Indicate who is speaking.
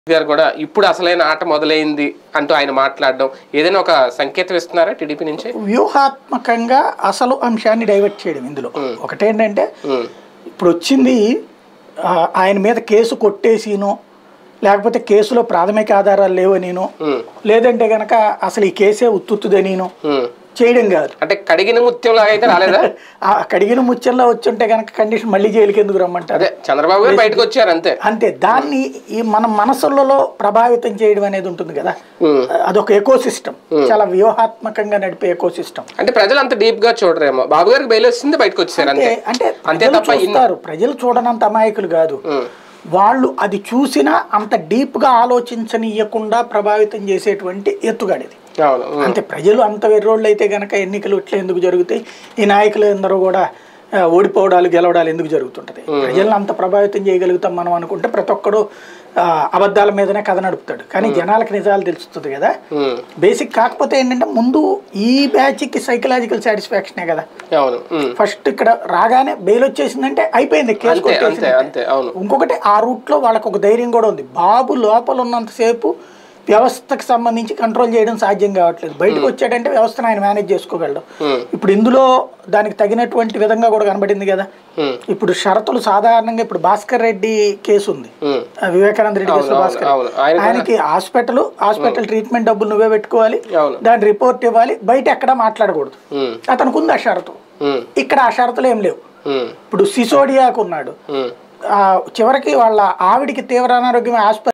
Speaker 1: గారు కూడా ఇప్పుడు అసలైన ఆట మొదలైంది అంటూ ఆయన మాట్లాడడం ఏదైనా ఒక సంకేతం ఇస్తున్నారా టీడీపీ నుంచి
Speaker 2: వ్యూహాత్మకంగా అసలు అంశాన్ని డైవర్ట్ చేయడం ఇందులో ఒకటేంటంటే
Speaker 1: ఉమ్,
Speaker 2: ఇప్పుడు వచ్చింది ఆ, ఆయన మీద కేసు కొట్టేసిను లేకపోతే కేసులో ప్రాథమిక ఆధారాలు లేవనిను
Speaker 1: ఉమ్,
Speaker 2: లేదంటే గనక అసలు ఈ కేసే ఉత్తుత్తుదనిను
Speaker 1: ఉమ్.
Speaker 2: చేయడం కాదు
Speaker 1: అంటే కడిగిన ముత్యం లాగా అయితే రాలేదా
Speaker 2: ఆ కడిగిన ముత్యంలో వచ్చుంటే గనక కండిషన్ మళ్ళీ జైలుకి ఎందుకు రమ్మంటారు
Speaker 1: అదే చంద్రబాబు గారు బయటకు వచ్చారు అంతే
Speaker 2: అంతే దాన్ని ఈ మన మనసులలో ప్రభావితం చేయడం అనేది ఉంటుంది కదా
Speaker 1: ఉమ్.
Speaker 2: అదొక ఎకో సిస్టమ్ చాలా వ్యూహాత్మకంగా నడిపే ఎకో సిస్టమ్
Speaker 1: అంటే ప్రజలు అంత డీప్ గా చూడరేమో బాబు గారికి బయలు వస్తుంది బయటకు వచ్చారు
Speaker 2: అంటే
Speaker 1: అంతే
Speaker 2: అంటే
Speaker 1: అంతే
Speaker 2: ప్రజలు
Speaker 1: తప్ప ఇన్ని-
Speaker 2: చూస్తారు ప్రజలు చూడనంత అమాయకులు కాదు
Speaker 1: ఉమ్,
Speaker 2: వాళ్ళు అది చూసినా అంత డీప్ గా ఆలోచించనీయకుండా ప్రభావితం చేసేటువంటి ఎత్తుగడది
Speaker 1: అవును ఉమ్,
Speaker 2: అంతే ప్రజలు అంత వెర్రోళ్ళు అయితే గనక ఎన్నికలు ఇట్లా ఎందుకు జరుగుతాయి ఈ నాయకులు అందరూ కూడా ఆ, ఓడిపోవడాలు గెలవడాలు ఎందుకు జరుగుతుంటది ప్రజలను అంత ప్రభావితం చేయగలుగుతాం మనం అనుకుంటే ప్రతి ఒక్కడు ఆ, అబద్ధాల మీదనే కథ నడుపుతాడు కానీ జనాలకు నిజాలు తెలుస్తుంది కదా
Speaker 1: ఉమ్,
Speaker 2: బేసిక్ కాకపోతే ఏంటంటే ముందు ఈ బ్యాచ్కి సైకలాజికల్ సాటిస్ఫాక్షనే కదా
Speaker 1: అవును ఉమ్,
Speaker 2: ఫస్ట్ ఇక్కడ రాగానే బెయిల్ వచ్చేసిందంటే అయిపోయింది కేసు
Speaker 1: అంతే అంతే
Speaker 2: కొట్టేసింది
Speaker 1: అంతే అవును
Speaker 2: ఇంకొకటి ఆ రూట్లో వాళ్ళకు ఒక ధైర్యం కూడా ఉంది బాబు లోపల ఉన్నంతసేపు వ్యవస్థకు సంబంధించి కంట్రోల్ చేయడం సాధ్యం కావట్లేదు బయటకు వచ్చాడంటే వ్యవస్థను ఆయన మేనేజ్ చేసుకోగలడు
Speaker 1: ఉమ్,
Speaker 2: ఇప్పుడు ఇందులో దానికి తగినటువంటి విధంగా కూడా కనబడింది కదా
Speaker 1: ఉమ్,
Speaker 2: ఇప్పుడు షరతులు సాధారణంగా ఇప్పుడు భాస్కర్ రెడ్డి కేసు ఉంది
Speaker 1: ఉమ్,
Speaker 2: ఆ వివేకానంద రెడ్డి కేసులో
Speaker 1: అవును,
Speaker 2: భాస్కర్
Speaker 1: అవును. ఆయన కూడా-
Speaker 2: ఆయనకి హాస్పిటల్ హాస్పిటల్ ట్రీట్మెంట్ డబ్బులు నువ్వే పెట్టుకోవాలి
Speaker 1: అవును
Speaker 2: దాని రిపోర్ట్ ఇవ్వాలి బయట ఎక్కడా మాట్లాడకూడదు
Speaker 1: ఉమ్,
Speaker 2: అతనికి ఉంది ఆ షరతు
Speaker 1: ఉమ్,
Speaker 2: ఇక్కడ ఆ షరతులు ఏం లేవు
Speaker 1: ఉమ్,
Speaker 2: ఇప్పుడు సిసోడియాకు ఉన్నాడు
Speaker 1: ఉమ్.
Speaker 2: ఆ చివరికి వాళ్ళ ఆవిడికి తీవ్ర అనారోగ్యం ఆసుపత్రి